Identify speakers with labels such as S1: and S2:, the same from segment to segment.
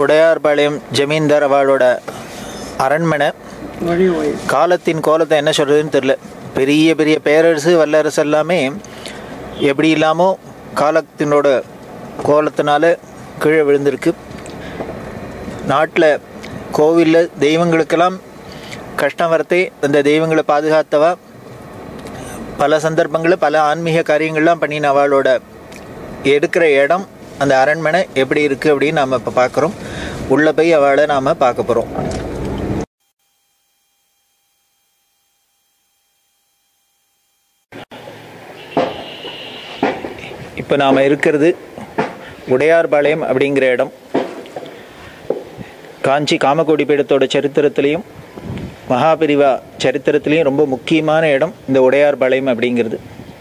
S1: உடையார்பாளையம் ஜமீன்தார் அவளோட அரண்மனை
S2: வழி ஓய்
S1: காலத்தின் கோலத்தை என்ன சொல்கிறதுன்னு தெரில பெரிய பெரிய பேரரசு வல்லரசு எல்லாமே எப்படி இல்லாமோ காலத்தினோட கோலத்தினால கீழே விழுந்திருக்கு நாட்டில் கோவிலில் தெய்வங்களுக்கெல்லாம் கஷ்டம் வரத்தே அந்த தெய்வங்களை பாதுகாத்தவா பல சந்தர்ப்பங்களில் பல ஆன்மீக காரியங்கள்லாம் பண்ணின அவளோட எடுக்கிற இடம் அந்த அரண்மனை எப்படி இருக்குது அப்படின்னு நாம் இப்போ பார்க்குறோம் உள்ளே போய் அவளை நாம் பார்க்க போகிறோம் இப்போ நாம் இருக்கிறது உடையார்பாளையம் அப்படிங்கிற இடம் காஞ்சி காமகோடி பீடத்தோட சரித்திரத்திலையும் மகாபிரிவா சரித்திரத்திலையும் ரொம்ப முக்கியமான இடம் இந்த உடையார்பாளையம் அப்படிங்கிறது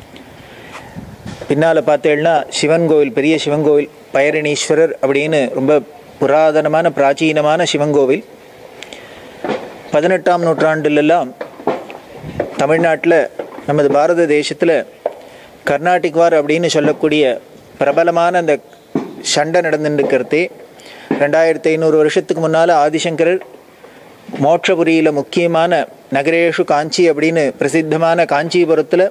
S1: பின்னால் பார்த்தேன்னா சிவன் கோவில் பெரிய சிவன் கோவில் பைரணீஸ்வரர் அப்படின்னு ரொம்ப புராதனமான பிராச்சீனமான சிவன் கோவில் பதினெட்டாம் நூற்றாண்டுலெல்லாம் தமிழ்நாட்டில் நமது பாரத தேசத்தில் கர்நாடிக் வார் அப்படின்னு சொல்லக்கூடிய பிரபலமான அந்த சண்டை நடந்துட்டுருக்கிறதே ரெண்டாயிரத்தி ஐநூறு வருஷத்துக்கு முன்னால் ஆதிசங்கரர் மோட்சபுரியில் முக்கியமான நகரேஷு காஞ்சி அப்படின்னு பிரசித்தமான காஞ்சிபுரத்தில்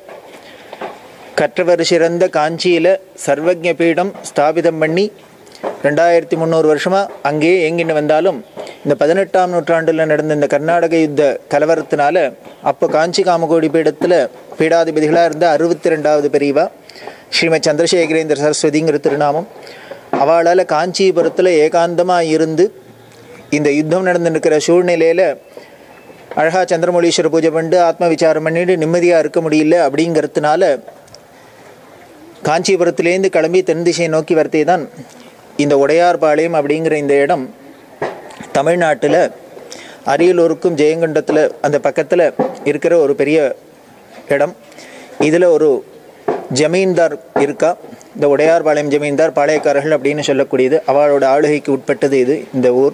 S1: கற்றவர் சிறந்த காஞ்சியில் சர்வஜ பீடம் ஸ்தாபிதம் பண்ணி ரெண்டாயிரத்தி முந்நூறு வருஷமாக அங்கேயே இயங்கின்னு வந்தாலும் இந்த பதினெட்டாம் நூற்றாண்டில் நடந்த இந்த கர்நாடக யுத்த கலவரத்தினால அப்போ காஞ்சி காமகோடி பீடத்தில் பீடாதிபதிகளாக இருந்த அறுபத்தி ரெண்டாவது பிரிவா ஸ்ரீமத் சந்திரசேகரேந்திர சரஸ்வதிங்கிற திருநாமம் அவளால் காஞ்சிபுரத்தில் ஏகாந்தமாக இருந்து இந்த யுத்தம் நடந்துருக்கிற சூழ்நிலையில் அழகா சந்திரமௌலீஸ்வர பூஜை பண்ணிட்டு ஆத்ம விசாரம் பண்ணிட்டு நிம்மதியாக இருக்க முடியல அப்படிங்கிறதுனால காஞ்சிபுரத்துலேருந்து கிளம்பி தென் திசையை நோக்கி வரத்தே தான் இந்த உடையார்பாளையம் அப்படிங்கிற இந்த இடம் தமிழ்நாட்டில் அரியலூருக்கும் ஜெயங்கொண்டத்தில் அந்த பக்கத்தில் இருக்கிற ஒரு பெரிய இடம் இதில் ஒரு ஜமீன்தார் இருக்கா இந்த உடையார்பாளையம் ஜமீன்தார் பாளையக்காரர்கள் அப்படின்னு சொல்லக்கூடியது அவளோட ஆளுகைக்கு உட்பட்டது இது இந்த ஊர்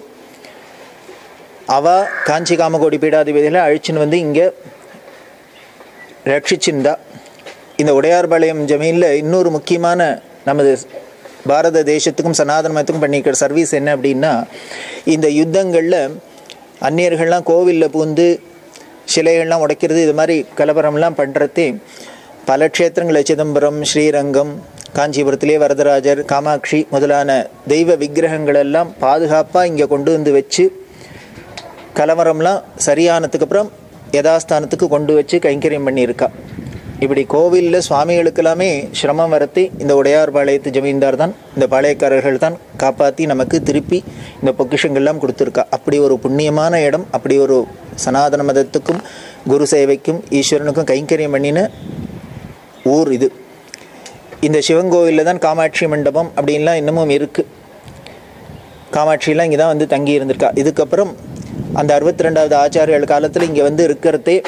S1: அவ காஞ்சி காமகோடி பீடாதிபதிகளை அழிச்சுன்னு வந்து இங்கே ரட்சிச்சிருந்தா இந்த உடையார்பாளையம் ஜமீனில் இன்னொரு முக்கியமான நமது பாரத தேசத்துக்கும் சனாதன மதத்துக்கும் பண்ணிக்கிற சர்வீஸ் என்ன அப்படின்னா இந்த யுத்தங்களில் அந்நியர்கள்லாம் கோவிலில் பூந்து சிலைகள்லாம் உடைக்கிறது இது மாதிரி கலவரம்லாம் பண்ணுறதே பல க்ஷேத்திரங்களில் சிதம்பரம் ஸ்ரீரங்கம் காஞ்சிபுரத்திலே வரதராஜர் காமாட்சி முதலான தெய்வ விக்கிரகங்கள் எல்லாம் பாதுகாப்பாக இங்கே கொண்டு வந்து வச்சு கலவரம்லாம் சரியானதுக்கு அப்புறம் யதாஸ்தானத்துக்கு கொண்டு வச்சு கைங்கரியம் பண்ணியிருக்கா இப்படி கோவிலில் சுவாமிகளுக்கெல்லாமே சிரமம் வரத்தி இந்த உடையார்பாளையத்து ஜமீன்தார் தான் இந்த பாளையக்காரர்கள் தான் காப்பாற்றி நமக்கு திருப்பி இந்த பொக்கிஷங்கள்லாம் கொடுத்துருக்கா அப்படி ஒரு புண்ணியமான இடம் அப்படி ஒரு சனாதன மதத்துக்கும் குரு சேவைக்கும் ஈஸ்வரனுக்கும் கைங்கரியம் பண்ணின ஊர் இது இந்த சிவன் கோவிலில் தான் காமாட்சி மண்டபம் அப்படின்லாம் இன்னமும் இருக்குது காமாட்சியெல்லாம் இங்கே தான் வந்து தங்கி இருந்திருக்கா இதுக்கப்புறம் அந்த அறுபத்தி ரெண்டாவது ஆச்சாரியர்கள் காலத்தில் இங்கே வந்து இருக்கிறதே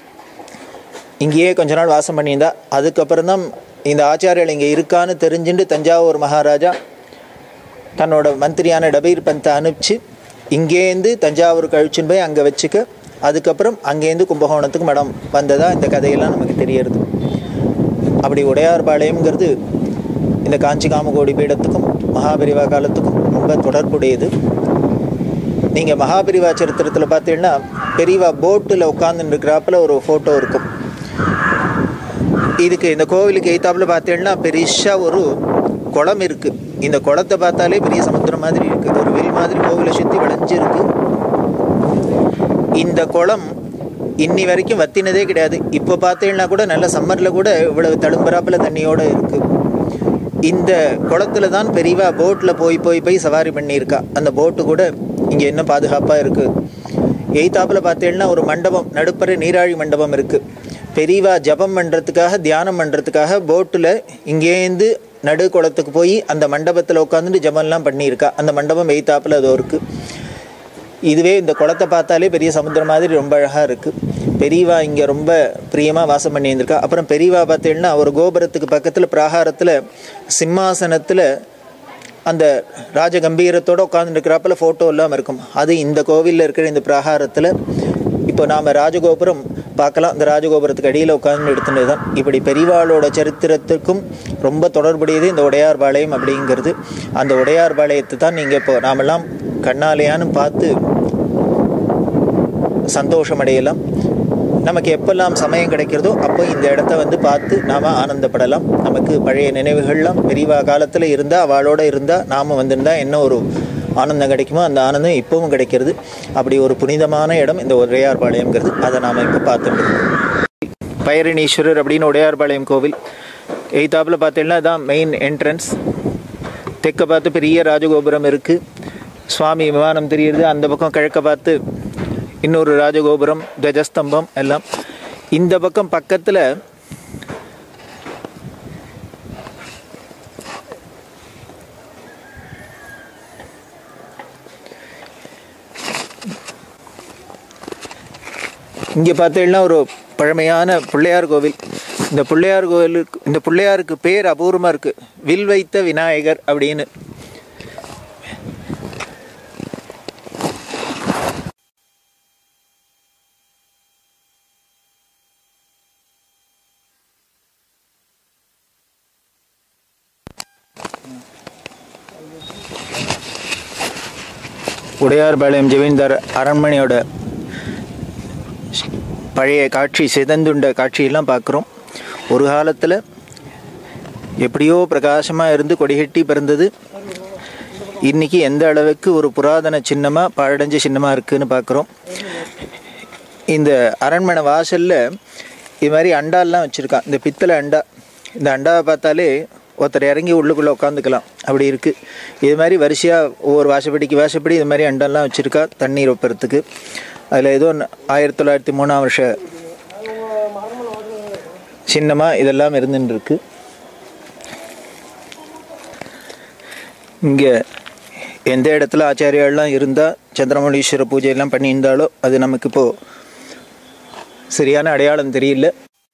S1: இங்கேயே கொஞ்ச நாள் வாசம் பண்ணியிருந்தா அதுக்கப்புறம் தான் இந்த ஆச்சாரியர்கள் இங்கே இருக்கான்னு தெரிஞ்சுட்டு தஞ்சாவூர் மகாராஜா தன்னோட மந்திரியான டபீர் பந்தை அனுப்பிச்சு இங்கேருந்து தஞ்சாவூர் கழிச்சுன்னு போய் அங்கே வச்சுக்க அதுக்கப்புறம் அங்கேருந்து கும்பகோணத்துக்கு மடம் வந்ததா இந்த கதையெல்லாம் நமக்கு தெரியறது அப்படி உடையார்பாளையம்ங்கிறது இந்த காஞ்சி காமகோடி பீடத்துக்கும் மகாபெரிவா காலத்துக்கும் ரொம்ப தொடர்புடையது நீங்கள் மகாபெரிவா சரித்திரத்தில் பார்த்தீங்கன்னா பெரியவா போட்டில் உட்காந்துன்னு இருக்கிறாப்புல ஒரு ஃபோட்டோ இருக்கும் இதுக்கு இந்த கோவிலுக்கு எய்த்தாப்புல பார்த்தீங்கன்னா பெருசாக ஒரு குளம் இருக்குது இந்த குளத்தை பார்த்தாலே பெரிய சமுத்திரம் மாதிரி இருக்குது ஒரு வில் மாதிரி கோவிலை சுற்றி விளைஞ்சிருக்கு இந்த குளம் இன்னி வரைக்கும் வத்தினதே கிடையாது இப்போ பார்த்தீங்கன்னா கூட நல்ல சம்மரில் கூட இவ்வளவு தழும்புறாப்புல தண்ணியோடு இருக்குது இந்த குளத்துல தான் பெரியவா போட்டில் போய் போய் போய் சவாரி பண்ணியிருக்கா அந்த போட்டு கூட இங்கே இன்னும் பாதுகாப்பாக இருக்குது எய்த்தாப்பில் பார்த்தீங்கன்னா ஒரு மண்டபம் நடுப்பற நீராழி மண்டபம் இருக்குது பெரியவா ஜபம் பண்ணுறதுக்காக தியானம் பண்ணுறதுக்காக போட்டில் இங்கேருந்து நடு குளத்துக்கு போய் அந்த மண்டபத்தில் உட்காந்துட்டு ஜபம்லாம் பண்ணியிருக்கா அந்த மண்டபம் எய்த்தாப்பில் அதோ இருக்குது இதுவே இந்த குளத்தை பார்த்தாலே பெரிய சமுத்திரம் மாதிரி ரொம்ப அழகாக இருக்குது பெரியவா இங்கே ரொம்ப பிரியமாக வாசம் பண்ணி இருந்திருக்கா அப்புறம் பெரியவா பார்த்தீங்கன்னா ஒரு கோபுரத்துக்கு பக்கத்தில் பிராகாரத்தில் சிம்மாசனத்தில் அந்த ராஜ கம்பீரத்தோடு உட்காந்துருக்கிறாப்பில் ஃபோட்டோ இல்லாமல் இருக்கும் அது இந்த கோவிலில் இருக்கிற இந்த பிராகாரத்தில் இப்போ நாம் ராஜகோபுரம் பார்க்கலாம் இந்த ராஜகோபுரத்துக்கு அடியில் உட்கார்ந்து எடுத்துனது தான் இப்படி பெரியவாளோட சரித்திரத்துக்கும் ரொம்ப தொடர்புடையது இந்த உடையார் பாளையம் அப்படிங்கிறது அந்த உடையார் பாளையத்தை தான் நீங்கள் இப்போ நாமெல்லாம் கண்ணாலேயான்னு பார்த்து சந்தோஷம் அடையலாம் நமக்கு எப்பெல்லாம் சமயம் கிடைக்கிறதோ அப்போ இந்த இடத்த வந்து பார்த்து நாம் ஆனந்தப்படலாம் நமக்கு பழைய நினைவுகள்லாம் பெரியவா காலத்தில் இருந்தால் அவளோட இருந்தால் நாம் வந்திருந்தா என்ன ஒரு ஆனந்தம் கிடைக்குமோ அந்த ஆனந்தம் இப்போவும் கிடைக்கிறது அப்படி ஒரு புனிதமான இடம் இந்த உடையார்பாளையம்ங்கிறது அதை நாம் இப்போ பார்த்துட்டு இருக்கோம் பைரணீஸ்வரர் அப்படின்னு உடையார்பாளையம் கோவில் எய்தாப்பில் பார்த்தீங்கன்னா தான் மெயின் என்ட்ரன்ஸ் தெற்க பார்த்து பெரிய ராஜகோபுரம் இருக்குது சுவாமி விமானம் தெரியுது அந்த பக்கம் கிழக்க பார்த்து இன்னொரு ராஜகோபுரம் துவஜஸ்தம்பம் எல்லாம் இந்த பக்கம் பக்கத்தில் இங்கே பார்த்தீங்கன்னா ஒரு பழமையான பிள்ளையார் கோவில் இந்த பிள்ளையார் கோவிலுக்கு இந்த பிள்ளையாருக்கு பேர் அபூர்வமாக இருக்குது வில் வைத்த விநாயகர் அப்படின்னு உடையார்பாளையம் ஜமீன்தார் அரண்மனையோட பழைய காட்சி சிதந்துண்ட காட்சியெல்லாம் பார்க்குறோம் ஒரு காலத்தில் எப்படியோ பிரகாசமாக இருந்து கொடிகட்டி பிறந்தது இன்றைக்கி எந்த அளவுக்கு ஒரு புராதன சின்னமாக பாழடைஞ்ச சின்னமாக இருக்குதுன்னு பார்க்குறோம் இந்த அரண்மனை வாசலில் இது மாதிரி அண்டாலாம் வச்சுருக்கான் இந்த பித்தளை அண்டா இந்த அண்டாவை பார்த்தாலே ஒருத்தர் இறங்கி உள்ளுக்குள்ளே உட்காந்துக்கலாம் அப்படி இருக்குது இது மாதிரி வரிசையாக ஒவ்வொரு வாசப்படிக்கு வாசப்படி இது மாதிரி அண்டெல்லாம் வச்சுருக்கா தண்ணீர் வைப்பறதுக்கு அதில் ஏதோ ஆயிரத்தி தொள்ளாயிரத்தி மூணாம் வருஷ சின்னமாக இதெல்லாம் இருந்துருக்கு இங்கே எந்த இடத்துல ஆச்சாரியாலாம் இருந்தால் சந்திரமௌலீஸ்வர பூஜையெல்லாம் பண்ணியிருந்தாலோ அது நமக்கு இப்போது சரியான அடையாளம் தெரியல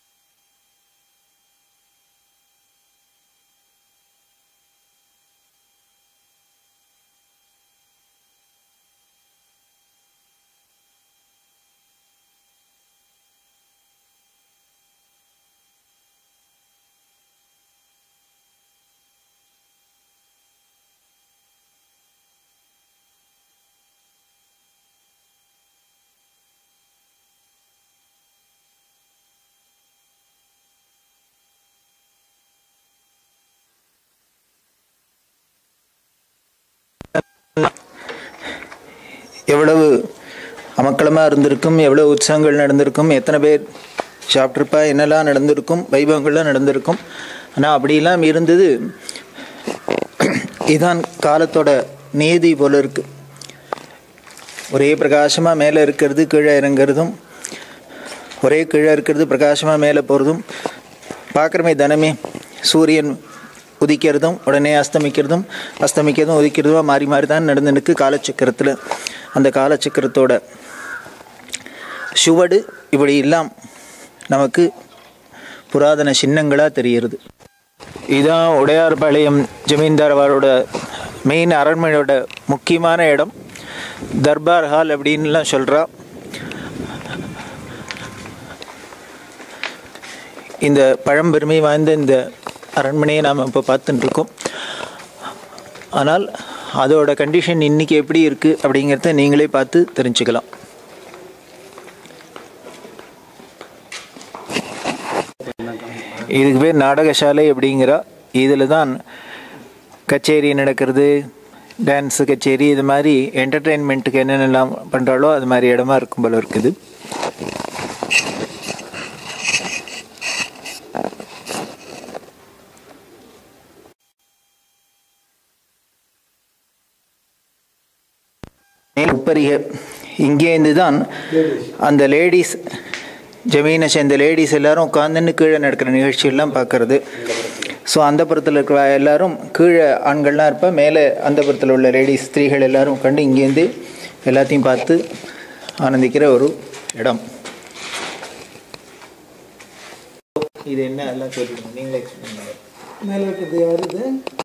S1: எவ்வளவு அமக்களமாக இருந்திருக்கும் எவ்வளோ உற்சவங்கள் நடந்திருக்கும் எத்தனை பேர் சாப்பிட்ருப்பா என்னெல்லாம் நடந்திருக்கும் வைபவங்கள்லாம் நடந்திருக்கும் ஆனால் அப்படிலாம் இருந்தது இதான் காலத்தோட நேதி போல இருக்கு ஒரே பிரகாசமாக மேலே இருக்கிறது கீழே இறங்கிறதும் ஒரே கீழே இருக்கிறது பிரகாசமாக மேலே போகிறதும் பார்க்குறமே தினமே சூரியன் உதிக்கிறதும் உடனே அஸ்தமிக்கிறதும் அஸ்தமிக்கிறதும் உதிக்கிறதும் மாறி மாறி தான் நடந்துருக்கு காலச்சக்கரத்தில் அந்த காலச்சக்கரத்தோட சுவடு இப்படி எல்லாம் நமக்கு புராதன சின்னங்களாக தெரிகிறது இதுதான் உடையார்பாளையம் ஜமீன்தார் அவரோட மெயின் அரண்மனையோட முக்கியமான இடம் தர்பார் ஹால் அப்படின்லாம் சொல்கிறா இந்த பழம்பெருமை வாய்ந்த இந்த அரண்மனையை நாம் இப்போ பார்த்துட்டு இருக்கோம் ஆனால் அதோட கண்டிஷன் இன்றைக்கி எப்படி இருக்குது அப்படிங்கிறத நீங்களே பார்த்து தெரிஞ்சுக்கலாம் இதுக்கு பேர் நாடகசாலை அப்படிங்கிறா இதில் தான் கச்சேரி நடக்கிறது டான்ஸு கச்சேரி இது மாதிரி என்டர்டெயின்மெண்ட்டுக்கு என்னென்னலாம் பண்ணுறாலோ அது மாதிரி இடமா இருக்கும் போல இருக்குது உப்பரிகை இங்கேருந்து தான் அந்த லேடிஸ் ஜமீனை சேர்ந்த லேடிஸ் எல்லாரும் உட்காந்துன்னு கீழே நடக்கிற நிகழ்ச்சியெல்லாம் பார்க்கறது ஸோ அந்த புறத்தில் இருக்கிற எல்லாரும் கீழே ஆண்கள்லாம் இருப்பா மேலே அந்த புறத்தில் உள்ள லேடிஸ் ஸ்திரீகள் எல்லாரும் உட்காந்து இங்கேருந்து எல்லாத்தையும் பார்த்து ஆனந்திக்கிற ஒரு இடம் இது என்ன எல்லாம் சொல்லுங்க நீங்களே எக்ஸ்பிளைன்
S2: மேலே இருக்கிறது யார் இது